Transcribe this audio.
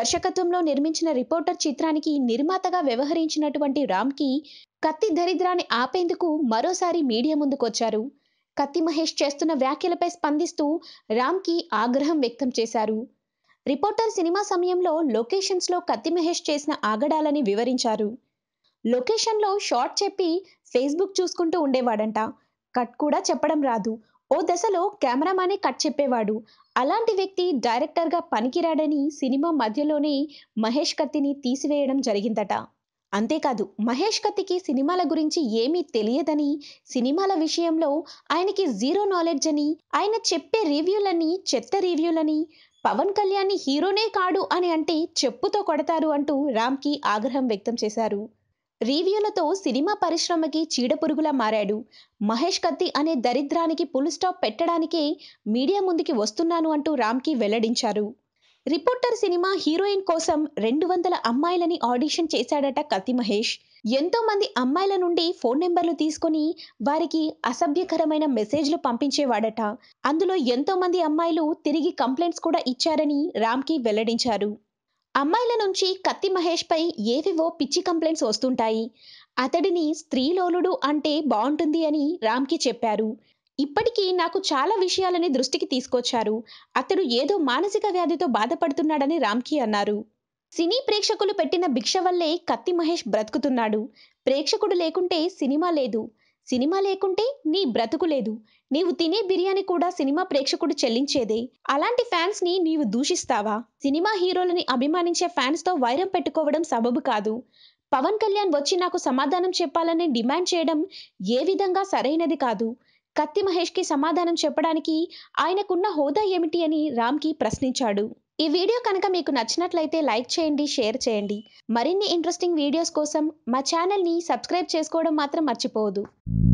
దర్శకత్వంలో నిర్మించిన రిపోర్టర్ చిత్రానికి నిర్మాతగా వ్యవహరించినటువంటి రామ్కి కత్తి దరిద్రాన్ని ఆపేందుకు మరోసారి మీడియా ముందుకొచ్చారు కత్తి మహేష్ చేస్తున్న వ్యాఖ్యలపై స్పందిస్తూ రామ్కి ఆగ్రహం వ్యక్తం చేశారు రిపోర్టర్ సినిమా సమయంలో లొకేషన్స్లో కత్తి మహేష్ చేసిన ఆగడాలని వివరించారు లొకేషన్లో షార్ట్ చెప్పి ఫేస్బుక్ చూసుకుంటూ ఉండేవాడంట కట్ కూడా చెప్పడం రాదు ఓ దశలో కెమెరామానే కట్ చెప్పేవాడు అలాంటి వ్యక్తి డైరెక్టర్గా పనికిరాడని సినిమా మధ్యలోనే మహేష్ కత్తిని తీసివేయడం జరిగిందట అంతేకాదు మహేష్ కత్తికి సినిమాల గురించి ఏమీ తెలియదని సినిమాల విషయంలో ఆయనకి జీరో నాలెడ్జ్ అని ఆయన చెప్పే రివ్యూలని చెత్త రివ్యూలని పవన్ కళ్యాణ్ హీరోనే కాడు అని అంటే చెప్పుతో కొడతారు అంటూ రామ్కి ఆగ్రహం వ్యక్తం చేశారు రివ్యూలతో సినిమా పరిశ్రమకి చీడపురుగులా మారాడు మహేష్ కత్తి అనే దరిద్రానికి పుల్ స్టాప్ పెట్టడానికే మీడియా ముందుకి వస్తున్నాను అంటూ రామ్కి వెల్లడించారు రిపోర్టర్ సినిమా హీరోయిన్ కోసం రెండు వందల అమ్మాయిలని ఆడిషన్ చేశాడట కత్తి మహేష్ ఎంతో మంది అమ్మాయిల నుండి ఫోన్ నెంబర్లు తీసుకొని వారికి అసభ్యకరమైన మెసేజ్లు పంపించేవాడట అందులో ఎంతో మంది అమ్మాయిలు తిరిగి కంప్లైంట్స్ కూడా ఇచ్చారని రామ్కి వెల్లడించారు అమ్మాయిల నుంచి కత్తి మహేష్ పై ఏవేవో పిచ్చి కంప్లైంట్స్ వస్తుంటాయి అతడిని స్త్రీలోలుడు అంటే బాగుంటుంది అని రామ్కి చెప్పారు ఇప్పటికీ నాకు చాలా విషయాలని దృష్టికి తీసుకొచ్చారు అతడు ఏదో మానసిక వ్యాధితో బాధపడుతున్నాడని రామ్కి అన్నారు సినీ ప్రేక్షకులు పెట్టిన భిక్ష వల్లే కత్తి మహేష్ బ్రతుకుతున్నాడు ప్రేక్షకుడు లేకుంటే సినిమా లేదు సినిమా లేకుంటే నీ బ్రతుకు లేదు నీవు తినే బిర్యానీ కూడా సినిమా ప్రేక్షకుడు చెల్లించేదే అలాంటి ఫ్యాన్స్ ని నీవు దూషిస్తావా సినిమా హీరోలని అభిమానించే ఫ్యాన్స్ తో వైరం పెట్టుకోవడం సబబు కాదు పవన్ కళ్యాణ్ వచ్చి నాకు సమాధానం చెప్పాలని డిమాండ్ చేయడం ఏ విధంగా సరైనది కాదు కత్తి మహేష్కి సమాధానం చెప్పడానికి ఆయనకున్న హోదా ఏమిటి అని రామ్కి ప్రశ్నించాడు ఈ వీడియో కనుక మీకు నచ్చినట్లయితే లైక్ చేయండి షేర్ చేయండి మరిన్ని ఇంట్రెస్టింగ్ వీడియోస్ కోసం మా ఛానల్ని సబ్స్క్రైబ్ చేసుకోవడం మాత్రం మర్చిపోవద్దు